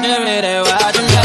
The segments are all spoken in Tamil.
வாடுறே வாடுறே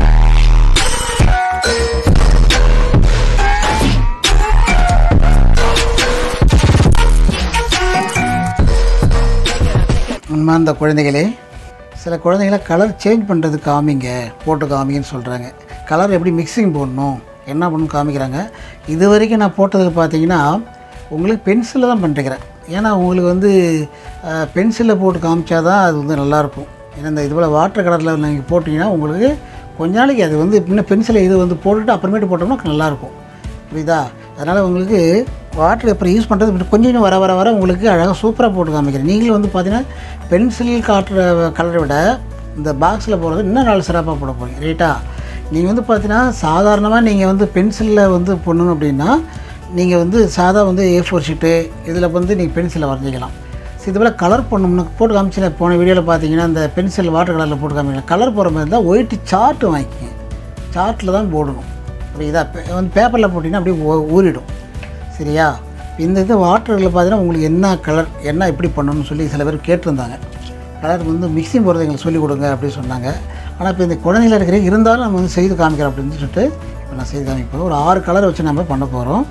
உண்மார்ந்த குழந்தைகளே சில குழந்தைகளை கலர் சேஞ்ச் பண்ணுறது காமிங்க போட்டு காமிங்கன்னு சொல்கிறாங்க கலர் எப்படி மிக்சிங் போடணும் என்ன பண்ணணும் காமிக்கிறாங்க இது வரைக்கும் நான் போட்டதுக்கு பார்த்தீங்கன்னா உங்களுக்கு பென்சிலில் தான் பண்ணிருக்கிறேன் ஏன்னா உங்களுக்கு வந்து பென்சிலில் போட்டு காமிச்சா தான் அது வந்து நல்லாயிருக்கும் ஏன்னா இந்த இது போல் வாட்டர் கலரில் நீங்கள் போட்டிங்கன்னா உங்களுக்கு கொஞ்ச நாளைக்கு அது வந்து இன்னும் பென்சிலை இது வந்து போட்டுட்டு அப்புறமேட்டு போட்டோம்னா நல்லாயிருக்கும் புரியுதா அதனால் உங்களுக்கு வாட்டர் அப்புறம் யூஸ் பண்ணுறது கொஞ்சம் கொஞ்சம் வர வர வர உங்களுக்கு அழகாக சூப்பராக போட்டு காமிக்கிறேன் நீங்களும் வந்து பார்த்தீங்கன்னா பென்சில் காட்டுற கலரை விட இந்த பாக்ஸில் போடுறது இன்னும் நாலு சிறப்பாக போட போகிறீங்க ரைட்டா நீங்கள் வந்து பார்த்தீங்கன்னா சாதாரணமாக நீங்கள் வந்து பென்சிலில் வந்து பண்ணணும் அப்படின்னா நீங்கள் வந்து சாதா வந்து ஏ ஃபோர் ஷீட்டு இதில் வந்து நீங்கள் பென்சிலில் வரைஞ்சிக்கலாம் ஸோ இது போல் கலர் பண்ணணும்னு போட்டு காமிச்சு போன வீடியோவில் பார்த்தீங்கன்னா இந்த பென்சில் வாட்டர் கலரில் போட்டு காமிக்கலாம் கலர் போகிற மாதிரி இருந்தால் ஒயிட் சார்ட்டு வாங்கிக்கங்க சார்ட்டில் தான் போடணும் புரியுதா பே- வந்து பேப்பரில் போட்டிங்கன்னா அப்படியே ஊ- ஊறிடும் சரியா இந்த இது வாட்டரில் பார்த்தீங்கன்னா உங்களுக்கு என்ன கலர் என்ன எப்படி பண்ணணும்னு சொல்லி சில பேர் கேட்டிருந்தாங்க கலர் வந்து மிக்சிங் போடுறது எங்களுக்கு சொல்லிக் கொடுங்க அப்படின்னு சொன்னாங்க ஆனால் இப்போ இந்த குழந்தைங்கள இருக்கிற இருந்தாலும் நம்ம வந்து செய்து காமிக்கிறோம் அப்படின்னு சொல்லிட்டு இப்போ நான் செய்து காமிப்போம் ஒரு ஆறு கலர் வச்சு நம்ம பண்ண போகிறோம்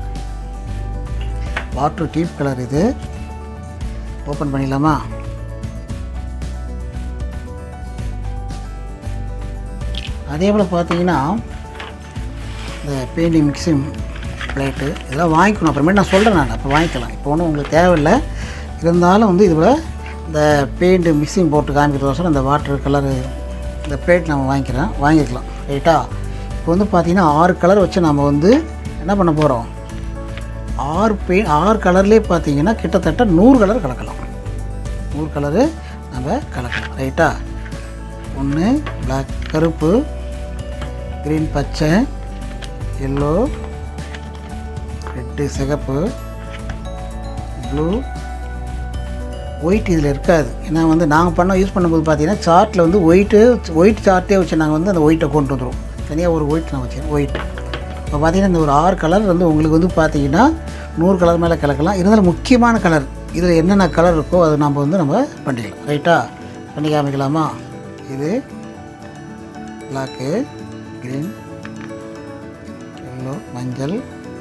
வாட்டர் டீப் கலர் இது ஓப்பன் பண்ணிடலாமா அதே போல் பார்த்தீங்கன்னா இந்த பெயிண்டிங் மிக்சிங் பிளேட்டு இதெல்லாம் வாங்கிக்கணும் அப்புறமேட்டு நான் சொல்கிறேன் நான் அப்போ வாங்கிக்கலாம் இப்போ ஒன்றும் உங்களுக்கு தேவையில்லை இருந்தாலும் வந்து இதில் இந்த பெயிண்ட் மிக்சிங் போட்டு காமிக்கிறதோசரம் இந்த வாட்டர் கலரு இந்த பிளேட் நம்ம வாங்கிக்கிறேன் வாங்கிக்கலாம் ரைட்டா இப்போ வந்து பார்த்தீங்கன்னா ஆறு கலர் வச்சு நம்ம வந்து என்ன பண்ண போகிறோம் ஆறு பெயிண்ட் ஆறு கலர்லேயே பார்த்தீங்கன்னா கிட்டத்தட்ட நூறு கலர் கலக்கலாம் நூறு கலரு நம்ம கலக்கலாம் ரைட்டா ஒன்று பிளாக் கருப்பு க்ரீன் பச்சை எல்லோ ரெட்டு சிகப்பு ப்ளூ ஒயிட் இதில் இருக்காது ஏன்னா வந்து நாங்கள் பண்ண யூஸ் பண்ணும்போது பார்த்தீங்கன்னா சார்ட்டில் வந்து ஒயிட்டு ஒயிட் சார்ட்டே வச்சு நாங்கள் வந்து அந்த ஒயிட்டை கொண்டு வந்துடுவோம் தனியாக ஒரு ஒயிட் நான் வச்சேன் ஒயிட் இப்போ பார்த்தீங்கன்னா இந்த ஒரு ஆறு கலர் வந்து உங்களுக்கு வந்து பார்த்தீங்கன்னா நூறு கலர் மேலே கலக்கலாம் இருந்தாலும் முக்கியமான கலர் இதில் என்னென்ன கலர் இருக்கோ அது நம்ம வந்து நம்ம பண்ணிக்கலாம் ரைட்டா பண்ணி காமிக்கலாமா இது பிளாக்கு க்ரீன் எல்லோ மஞ்சள்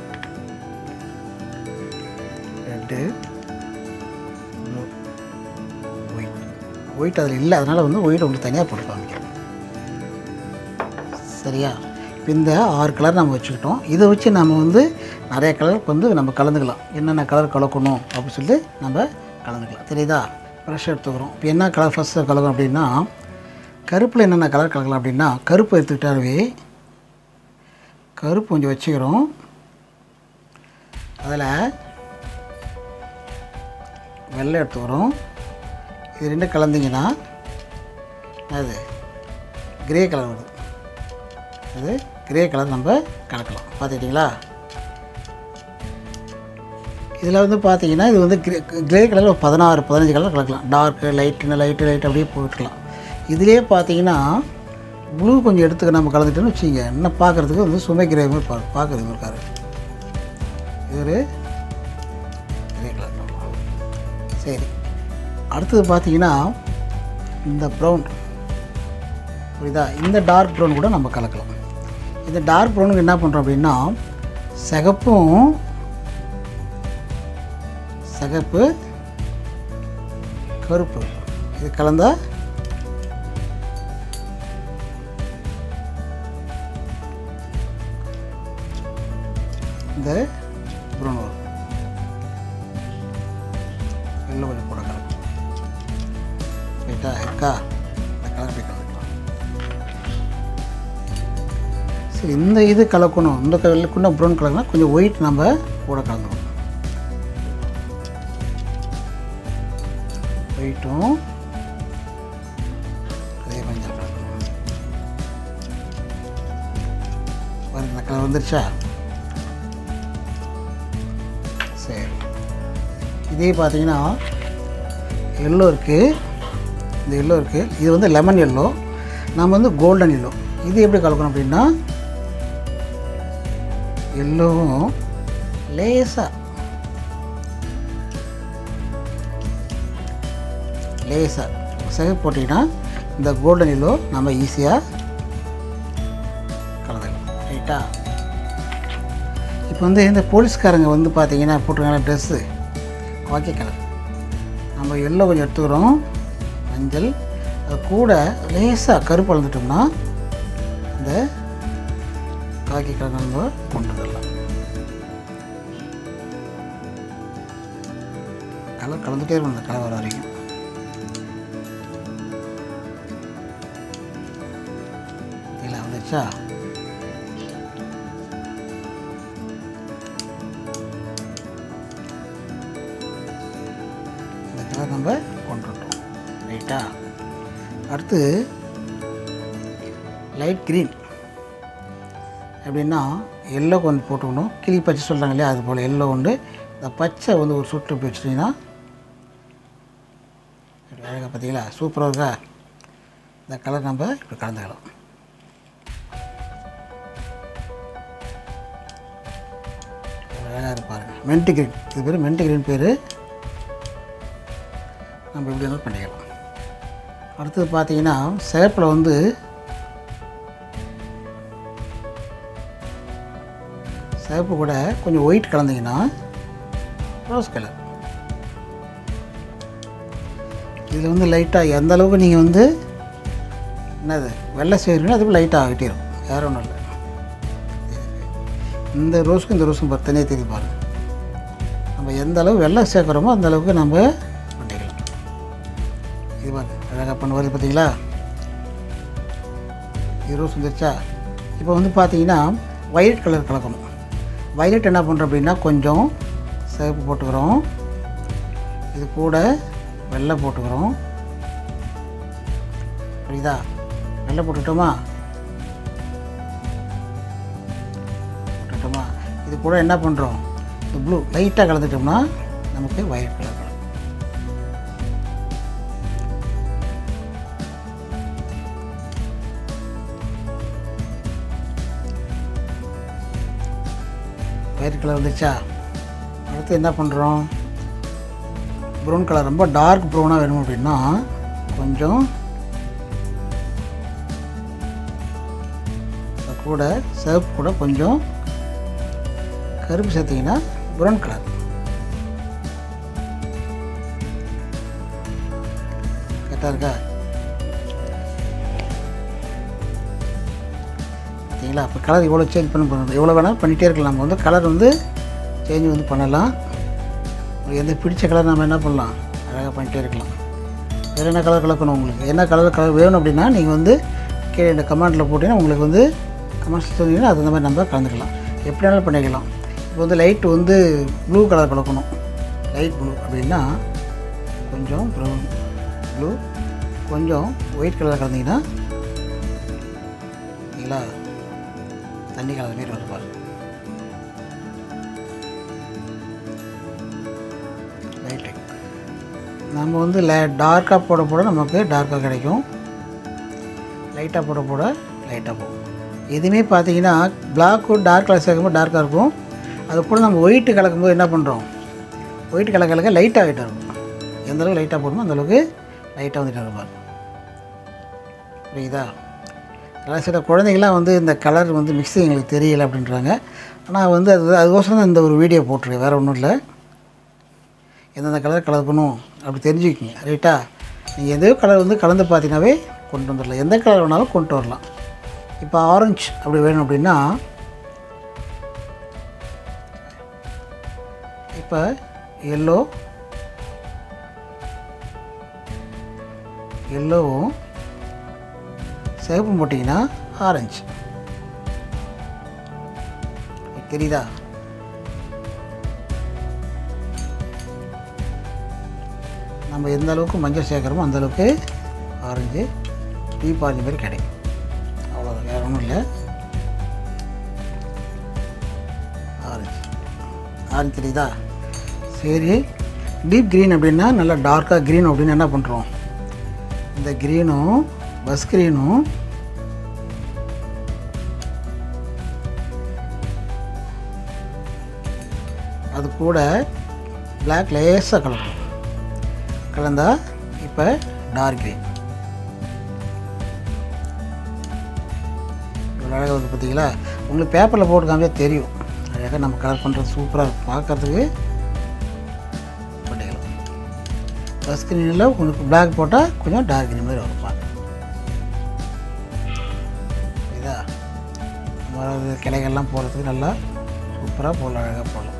ரெட்டு ப்ளூ ஒயிட் ஒயிட் அதில் இல்லை அதனால் வந்து ஒயிட் உங்களுக்கு தனியாக போட்டு காமிக்கிறேன் சரியா இப்போ இந்த ஆறு கலர் நம்ம வச்சுக்கிட்டோம் இதை வச்சு நம்ம வந்து நிறைய கலருக்கு வந்து நம்ம கலந்துக்கலாம் என்னென்ன கலர் கலக்கணும் அப்படின்னு சொல்லி நம்ம கலந்துக்கலாம் தெரியுதா ப்ரெஷ் எடுத்துக்கிறோம் இப்போ என்ன கலர் ஃபஸ்ட்டு கலக்கணும் அப்படின்னா கருப்பில் என்னென்ன கலர் கலக்கலாம் அப்படின்னா கருப்பு எடுத்துக்கிட்டாவே கருப்பு கொஞ்சம் வச்சுக்கிறோம் அதில் வெள்ளை எடுத்துக்கிறோம் இது ரெண்டும் கலந்தீங்கன்னா அது கிரே கலர் வருது அது கிரே கலர் நம்ம கலக்கலாம் பார்த்துக்கிட்டிங்களா இதில் வந்து பார்த்தீங்கன்னா இது வந்து கிரே கிரே கலரில் ஒரு பதினாறு பதினஞ்சு கலர் கலக்கலாம் டார்க்கு லைட்டுன்னு லைட்டு லைட் அப்படியே போட்டுக்கலாம் இதுலேயே பார்த்தீங்கன்னா ப்ளூ கொஞ்சம் எடுத்துக்க நம்ம கலந்துட்டோன்னு வச்சுங்க இன்னும் பார்க்குறதுக்கு வந்து சுமை கிரே மாதிரி பா பார்க்குறது இருக்காரு இது ஒரு கிரே கலர் சரி அடுத்தது பார்த்தீங்கன்னா இந்த ப்ரௌன் புரியுதா இந்த டார்க் ப்ரௌன் கூட நம்ம கலக்கலாம் இந்த டார்க் ப்ரௌனுக்கு என்ன பண்ணுறோம் அப்படின்னா சிகப்பும் சிகப்பு கருப்பு இது கலந்தா இந்த ப்ரௌன் வரும் எல்லோ கொஞ்சம் போட கலக்கும் ரைட்டா இருக்கா இந்த கலர் போய் கலக்கலாம் சரி இந்த இது கலக்கணும் இந்த கலக்குன்னா ப்ரௌன் கலர்னா கொஞ்சம் ஒயிட் நம்ம கூட கலந்துக்கணும் ஒயிட்டும் அதே மஞ்சள் கலக்கணும் பாருங்க இந்த கலர் வந்துருச்சா சரி இதே பார்த்தீங்கன்னா எல்லோ இருக்குது இந்த எல்லோ இருக்குது இது வந்து லெமன் எல்லோ நம்ம வந்து கோல்டன் எல்லோ இது எப்படி கலக்கணும் அப்படின்னா எல்லோவும் லேசாக லேசாக சிகப்பு போட்டிங்கன்னா இந்த கோல்டன் எல்லோ நம்ம ஈஸியாக கலந்துக்கலாம் ரைட்டா இப்போ வந்து இந்த போலீஸ்காரங்க வந்து பார்த்தீங்கன்னா போட்டிருக்காங்க ட்ரெஸ்ஸு காக்கி கலர் நம்ம எல்லோ கொஞ்சம் எடுத்துக்கிறோம் மஞ்சள் அது கூட லேசாக கருப்பு வளர்ந்துட்டோம்னா இந்த காக்கி கலர் நம்ம கொண்டு வந்துடலாம் கலர் கலந்துட்டே இருக்கணும் இந்த கலர் வர வரைக்கும் இல்லை வந்துச்சா இந்த கலர் நம்ம கொண்டு வந்துட்டோம் ரைட்டா அடுத்து லைட் க்ரீன் எப்படின்னா எல்லோ கொஞ்சம் போட்டுக்கணும் கிளி பச்சை சொல்கிறாங்க இல்லையா அது போல் எல்லோ உண்டு இந்த பச்சை வந்து ஒரு சுட்டு போய் வச்சிட்டிங்கன்னா இப்படி அழகாக பார்த்தீங்களா சூப்பராக இருக்கா இந்த கலர் நம்ம இப்படி கலந்துக்கலாம் அழகாக இருப்பாருங்க மென்ட் கிரீன் இது பேர் மென்ட் கிரீன் பேர் நம்ம இப்படி வேணாலும் பண்ணிக்கலாம் அடுத்தது பார்த்தீங்கன்னா சேப்பில் வந்து சிவப்பு கூட கொஞ்சம் ஒயிட் கலந்தீங்கன்னா ரோஸ் கலர் இதில் வந்து லைட்டாக எந்த அளவுக்கு நீங்கள் வந்து என்னது வெள்ளை செய்கிறீங்களோ அதுக்கு லைட்டாக ஆகிட்டிரும் வேறு ஒன்றும் இல்லை இந்த ரோஸுக்கும் இந்த ரோஸுக்கும் பத்தனையே தெரியும் பாருங்க நம்ம எந்த அளவு வெள்ளை சேர்க்குறோமோ அந்த அளவுக்கு நம்ம பண்ணிக்கலாம் இது பாருங்க அழகாக பண்ண வருது பார்த்தீங்களா இது ரோஸ் வந்துருச்சா இப்போ வந்து பார்த்தீங்கன்னா வயலட் கலர் கலக்கணும் வயலட் என்ன பண்ணுறோம் அப்படின்னா கொஞ்சம் சிவப்பு போட்டுக்கிறோம் இது கூட வெள்ளை போட்டுக்கிறோம் புரியுதா வெள்ளை போட்டுட்டோமா போட்டுட்டோமா இது கூட என்ன பண்ணுறோம் இந்த ப்ளூ லைட்டாக கலந்துட்டோம்னா நமக்கு violet colour colour violet colour வந்துச்சா அடுத்து என்ன பண்ணுறோம் ப்ரௌன் கலர் ரொம்ப டார்க் ப்ரௌனாக வேணும் அப்படின்னா கொஞ்சம் அது கூட சிவப்பு கூட கொஞ்சம் கருப்பு சேர்த்திங்கன்னா ப்ரௌன் கலர் கரெக்டாக இருக்கா பார்த்தீங்களா அப்போ கலர் இவ்வளோ சேஞ்ச் பண்ண பண்ணணும் எவ்வளோ வேணாலும் பண்ணிகிட்டே இருக்கலாம் நம்ம வந்து கலர் வந்து சேஞ்ச் வந்து பண்ணலாம் உங்களுக்கு எந்த பிடிச்ச கலர் நம்ம என்ன பண்ணலாம் அழகாக பண்ணிகிட்டே இருக்கலாம் வேறு என்ன கலர் கலக்கணும் உங்களுக்கு என்ன கலர் கலர் வேணும் அப்படின்னா நீங்கள் வந்து கீழே இந்த கமெண்ட்டில் போட்டிங்கன்னா உங்களுக்கு வந்து கமெண்ட்ஸ் சொன்னீங்கன்னா அது மாதிரி நம்ம கலந்துக்கலாம் எப்படி வேணாலும் பண்ணிக்கலாம் இப்போ வந்து லைட் வந்து ப்ளூ கலர் கலக்கணும் லைட் ப்ளூ அப்படின்னா கொஞ்சம் ப்ரௌன் ப்ளூ கொஞ்சம் ஒயிட் கலர் கலந்தீங்கன்னா சரிங்களா தண்ணி கலர் மாரி வரும் பாருங்க லைட்டு நம்ம வந்து லே டார்க்காக போட போட நமக்கு டார்க்காக கிடைக்கும் லைட்டாக போட போட லைட்டாக போகும் எதுவுமே பார்த்தீங்கன்னா பிளாக்கு டார்க் கலர் சேர்க்கும்போது டார்க்காக இருக்கும் அது கூட நம்ம ஒயிட்டு கலக்கும்போது என்ன பண்ணுறோம் ஒயிட் கலர் கலக்க லைட்டாக ஆகிட்டு இருக்கும் எந்த அளவுக்கு லைட்டாக போடணுமோ அந்த அளவுக்கு லைட்டாக வந்துட்டு இருப்பார் புரியுதா அதனால் சில குழந்தைங்களாம் வந்து இந்த கலர் வந்து மிக்ஸிங் எங்களுக்கு தெரியல அப்படின்றாங்க ஆனால் வந்து அது அதுக்கோசரம் தான் இந்த ஒரு வீடியோ போட்டிருக்கேன் வேறு ஒன்றும் இல்லை எந்தெந்த கலர் கலக்கணும் அப்படி தெரிஞ்சுக்கிங்க ரைட்டா நீங்கள் எதோ கலர் வந்து கலந்து பார்த்தீங்கன்னாவே கொண்டு வந்துடலாம் எந்த கலர் வேணாலும் கொண்டு வரலாம் இப்போ ஆரஞ்சு அப்படி வேணும் அப்படின்னா இப்போ எல்லோ எல்லோவும் சிவப்பு போட்டிங்கன்னா ஆரஞ்சு தெரியுதா நம்ம எந்த அளவுக்கு மஞ்சள் சேர்க்குறோமோ அந்த அளவுக்கு ஆரஞ்சு டீப் ஆரஞ்சு மாதிரி கிடைக்கும் அவ்வளோதான் வேறு ஒன்றும் இல்லை ஆரஞ்சு ஆரஞ்சு தெரியுதா சரி டீப் க்ரீன் அப்படின்னா நல்லா டார்க்காக க்ரீன் அப்படின்னு என்ன பண்ணுறோம் இந்த க்ரீனும் பஸ் க்ரீனும் அது கூட பிளாக் லேஸாக கலக்கும் கலந்தா இப்போ டார்க் க்ரீன் ஒரு அழகாக வந்து பார்த்தீங்களா உங்களுக்கு பேப்பரில் போட்டு காமிச்சா தெரியும் அழகாக நம்ம கலர் பண்ணுறது சூப்பராக இருக்கும் பார்க்கறதுக்கு பண்ணிக்கலாம் ஃபஸ்ட் ஸ்க்ரீனில் உங்களுக்கு பிளாக் போட்டால் கொஞ்சம் டார்க் green மாதிரி வரும் பார்க்க இதா மரம் கிளைகள்லாம் போடுறதுக்கு நல்லா சூப்பராக போடலாம் அழகாக போடலாம்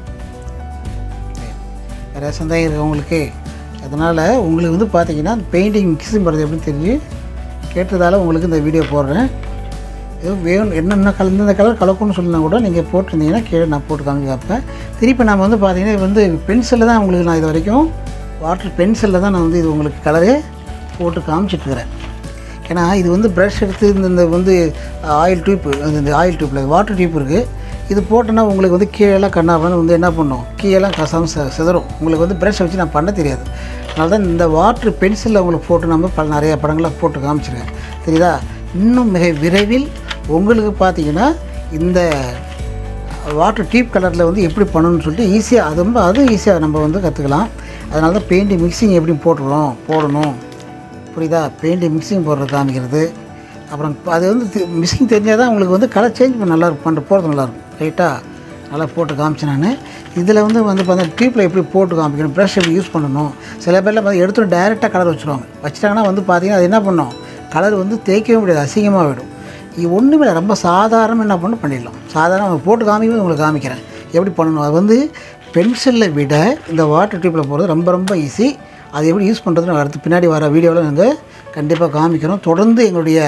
வேறு சந்தேகம் இருக்குது உங்களுக்கு அதனால் உங்களுக்கு வந்து பார்த்தீங்கன்னா பெயிண்டிங் மிக்ஸிங் பண்ணுறது எப்படின்னு தெரிஞ்சு கேட்டதால் உங்களுக்கு இந்த வீடியோ போடுறேன் ஏதோ வேணும் என்னென்ன கலர் இந்த கலர் கலக்கும்னு சொல்லினா கூட நீங்கள் போட்டிருந்தீங்கன்னா கீழே நான் போட்டு காமிக்க வைப்பேன் திருப்பி நம்ம வந்து பார்த்தீங்கன்னா இது வந்து பென்சிலில் தான் உங்களுக்கு நான் இது வரைக்கும் வாட்டர் பென்சிலில் தான் நான் வந்து இது உங்களுக்கு கலரே போட்டு காமிச்சிட்ருக்கிறேன் ஏன்னா இது வந்து ப்ரஷ் எடுத்து இந்த இந்த வந்து ஆயில் டியூப் இந்த ஆயில் டியூப்பில் வாட்டர் டியூப் இருக்குது இது போட்டோன்னா உங்களுக்கு வந்து கீழெல்லாம் கண்ணாபன்னு வந்து என்ன பண்ணும் கீழெல்லாம் கசாம செ சிதறும் உங்களுக்கு வந்து ப்ரஷ் வச்சு நான் பண்ண தெரியாது அதனால தான் இந்த வாட்டர் பென்சிலில் உங்களுக்கு போட்டு நம்ம பல நிறைய படங்களை போட்டு காமிச்சிருக்கேன் தெரியுதா இன்னும் மிக விரைவில் உங்களுக்கு பார்த்தீங்கன்னா இந்த வாட்டர் டியூப் கலரில் வந்து எப்படி பண்ணணும்னு சொல்லிட்டு ஈஸியாக அது ரொம்ப அதுவும் ஈஸியாக நம்ம வந்து கற்றுக்கலாம் அதனால தான் பெயிண்டிங் மிக்சிங் எப்படி போட்டுக்கணும் போடணும் புரியுதா பெயிண்டிங் மிக்சிங் போடுறது காமிக்கிறது அப்புறம் அது வந்து மிக்சிங் தெரிஞ்சால் தான் உங்களுக்கு வந்து கலர் சேஞ்ச் பண்ண நல்லா இருக்கும் பண்ணுற போகிறது நல்லாயிருக்கும் ரைட்டாக நல்லா போட்டு காமிச்சேன் நான் இதில் வந்து வந்து பார்த்தீங்கன்னா டியூப்பில் எப்படி போட்டு காமிக்கணும் ப்ரஷ் எப்படி யூஸ் பண்ணணும் சில பேர்லாம் பார்த்து எடுத்து டேரெக்டாக கலர் வச்சுருவாங்க வச்சுட்டாங்கன்னா வந்து பார்த்தீங்கன்னா அது என்ன பண்ணும் கலர் வந்து தேய்க்கவே முடியாது அசிங்கமாக போயிடும் இது ஒன்றுமே இல்லை ரொம்ப சாதாரணமாக என்ன பண்ணணும் பண்ணிடலாம் சாதாரண போட்டு காமிக்கும் உங்களுக்கு காமிக்கிறேன் எப்படி பண்ணணும் அது வந்து பென்சிலில் விட இந்த வாட்டர் டியூப்பில் போகிறது ரொம்ப ரொம்ப ஈஸி அது எப்படி யூஸ் பண்ணுறதுன்னு அடுத்து பின்னாடி வர வீடியோவில் நாங்கள் கண்டிப்பாக காமிக்கிறோம் தொடர்ந்து எங்களுடைய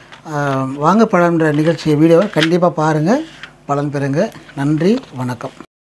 ஆஹ், வாங்க பழம்ன்ற நிகழ்ச்சியை வீடியோவை கண்டிப்பாக பாருங்கள் பலன் பெறுங்க நன்றி வணக்கம்